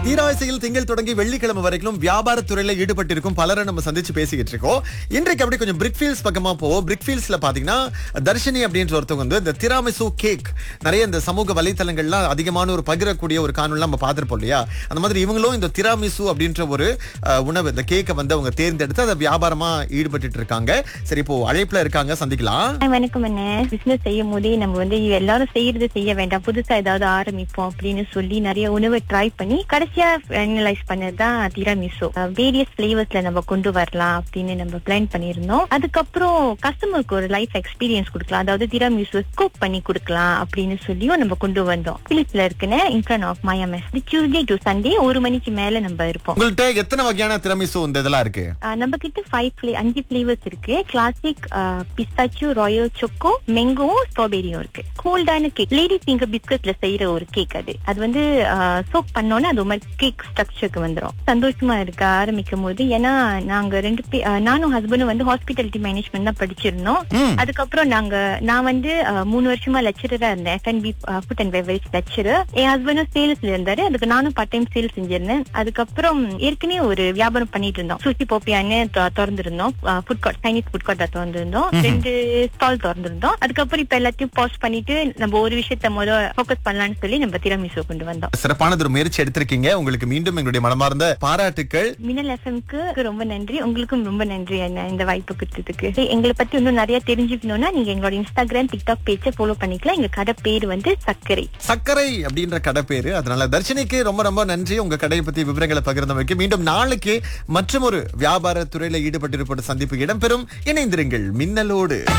தீராசையில் திங்கள் தொடங்கி வெள்ளிக்கிழமை வரைக்கும் வியாபார துறையில ஈடுபட்டிருக்கும் பலரை நம்ம சந்திச்சு பேசிக்கிட்டு இருக்கோம் இன்றைக்கு அப்படி கொஞ்சம் பிரிக்ஃபீல்ட்ஸ் பக்கமா போவோம் பிரிக்ஃபீல்ட்ஸ்ல பாத்தீங்கன்னா தர்ஷினி அப்படின்ற ஒருத்தவங்க வந்து இந்த திராமிசு கேக் நிறைய இந்த சமூக வலைத்தளங்கள்லாம் அதிகமான ஒரு பகிரக்கூடிய ஒரு காணொலி நம்ம பார்த்திருப்போம் இல்லையா அந்த மாதிரி இவங்களும் இந்த திராமிசு அப்படின்ற ஒரு அஹ், உணவு இந்த கேக்கை வந்து அவங்க தேர்ந்தெடுத்து அதை வியாபாரமா ஈடுபட்டு இருக்காங்க சரி இப்போ அழைப்புல இருக்காங்க சந்திக்கலாம் Hi, வணக்கம் அண்ணே பிசினஸ் செய்யும் போதே நம்ம வந்து எல்லாரும் செய்யறது செய்ய வேண்டாம் புதுசா ஏதாவது ஆரம்பிப்போம் அப்படின்னு சொல்லி நிறைய உணவை ட்ரை பண்ணி கடைசியா ஃபைனலைஸ் பண்ணதுதான் திராமிசோ வேரியஸ் ஃபிளேவர்ஸ்ல நம்ம கொண்டு வரலாம் அப்படின்னு நம்ம பிளான் பண்ணியிருந்தோம் அதுக்கப்புறம் கஸ்டமருக்கு ஒரு லைஃப் எக்ஸ்பீரியன்ஸ் கொடுக்கலாம் அதாவது திராமிசோ குக் பண்ணி கொடுக்கலாம் அப்படின்னு சொல்லியும் நம்ம கொண்டு வந்தோம் பிலிப்ஸ்ல இருக்குன்னு இன்ஃபிரண்ட் ஆஃப் மயாமெஸ் டியூஸ்டே டு சண்டே ஒரு மணிக்கு மேல நம்ம இருப்போம் உங்கள்ட்ட எத்தனை வகையான திறமிசு இந்த இதெல்லாம் இருக்கு ஆஹ் நம்ம கிட்ட ஃபைவ் ஃபிளே அஞ்சு ஃபிளேவர்ஸ் இருக்கு கிளாசிக் பிஸ்தாச்சு ராயல் சொக்கோ மெங்கோவும் ஸ்ட்ராபெரியும் இருக்கு கோல்டான கேக் லேடி ஃபிங்கர் பிஸ்கட்ல செய்யற ஒரு கேக் அது அது வந்து சோப் பண்ணோன்னே அது ஒரு மாதிரி கேக் ஸ்ட்ரக்சருக்கு வந்துரும் சந்தோஷமா இருக்க ஆரம்பிக்கும் போது ஏன்னா நாங்க ரெண்டு பே ஆஹ் நானும் ஹஸ்பண்டும் வந்து ஹாஸ்பிட்டாலிட்டி மேனேஜ்மெண்ட் தான் படிச்சிருந்தோம் ம். அதுக்கப்புறம் நாங்க நான் வந்து ஆஹ், மூணு வருஷமா லெக்சரரா இருந்தேன் F N B food and beverage lecturer என் ஹஸ்பண்டும் சேல்ஸ்ல இருந்தாரு அதுக்கு நானும் பார்ட் டைம் சேல்ஸ் செஞ்சிருந்தேன் அதுக்கப்புறம் ஏற்கனவே ஒரு வியாபாரம் பண்ணிட்டு இருந்தோம் சுஷி போப்பியான்னு தொ- திறந்திருந்தோம் ஃபுட் கோர்ட் சைனீஸ் ஃபுட் கோர்ட்டா திறந்திருந்தோம் ரெண்டு ஸ்டால் திறந்திருந்தோம் அதுக்கப்புறம் இப்ப எல்லாத்தையும் பாஸ் பண்ணிட்டு நம்ம ஒரு விஷயத்த முதல் ஃபோக்கஸ் பண்ணலாம்னு சொல்லி நம்ம திறமிசோ கொண்டு வந்தோம் சிறப்பானது ஒரு முயற்சி எடுத்திருக்கீங்க உங்களுக்கு மீண்டும் எங்களுடைய மனமார்ந்த பாராட்டுக்கள் மினல் எஃப்எம்க்கு ரொம்ப நன்றி உங்களுக்கும் ரொம்ப நன்றி அண்ணா இந்த வாய்ப்பு கொடுத்ததுக்கு சரி, எங்களை பத்தி இன்னும் நிறைய தெரிஞ்சுக்கணும்னா நீங்க எங்களோட இன்ஸ்டாகிராம் டிக்டாக் பேஜை ஃபாலோ பண்ணிக்கலாம் எங்க கடை பேர் வந்து சர்க்கரை சர்க்கரை அப்படின்ற கடை பேரு அதனால தர்ஷினிக்கு ரொம்ப ரொம்ப நன்றி உங்க கடையை பத்தி விவரங்களை பகிர்ந்தமைக்கு மீண்டும் நாளைக்கு மற்றும் ஒரு வியாபார துறையில ஈடுபட்டிருப்போட சந்திப்பு இடம்பெறும் இணைந்திருங்கள் மின்னலோடு